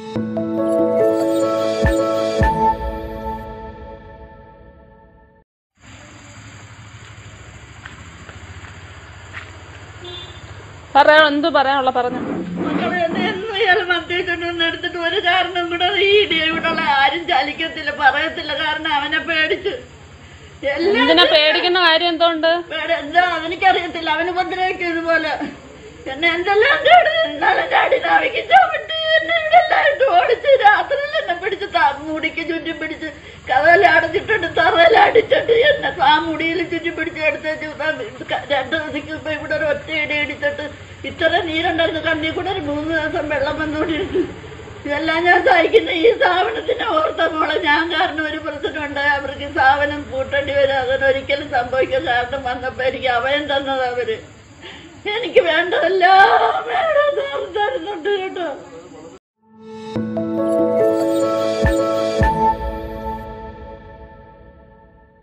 പറയാ എന്ത് പറയാനുള്ള പറഞ്ഞു മക്കളെ എന്നെ എന്നും ഇയാൾ മദ്യക്കൊണ്ടൊന്നും എടുത്തിട്ട് ഒരു കാരണം കൂടെ ഈ ഇവിടെയുള്ള ആരും ചലിക്കത്തില്ല പറയത്തില്ല കാരണം അവനെ പേടിച്ച് എല്ലാം എന്തിനാ പേടിക്കുന്ന കാര്യം എന്തോണ്ട് പേടി എന്താ അവനിക്കറിയത്തില്ല അവന് ഉപദ്രവിക്കും ഇതുപോലെ എന്നെ എന്തെല്ലാം കേട് ഇന്നലെ ചാടി നാവിക്ക് ചവിട്ടി എന്നെ ഇവിടെ എല്ലായിട്ട് ഓടിച്ച് രാത്രിയിൽ എന്നെ പിടിച്ച് ത- മുടിക്ക് ചുറ്റി പിടിച്ച് കഥയെല്ലാം അടച്ചിട്ടുണ്ട് തറയെല്ലാം അടിച്ചിട്ട് എന്നെ ആ മുടിയിൽ ചുറ്റി പിടിച്ച് എടുത്തേച്ച് രണ്ട് ദിവസം ഇപ്പൊ ഇവിടെ ഒരു ഒറ്റ ഇടി ഇടിച്ചിട്ട് ഇത്ര നീരുണ്ടായിരുന്നു കണ്ണി കൂടെ ഒരു മൂന്ന് ദിവസം വെള്ളം വന്നുകൊണ്ടിരുന്നു ഇതെല്ലാം ഞാൻ സഹിക്കുന്ന ഈ സ്ഥാപനത്തിനെ ഓർത്ത മോളെ ഞാൻ കാരണം ഒരു പ്രശ്നം ഉണ്ടായി അവർക്ക് ഈ സ്ഥാപനം പൂട്ടേണ്ടി വരും അതിനൊരിക്കലും സംഭവിക്കാൻ കാരണം വന്നപ്പോ എനിക്ക് അഭയം തന്നത് അവര് എനിക്ക് വേണ്ടതെല്ലാം വേണം തരുന്നുണ്ട് കേട്ടോ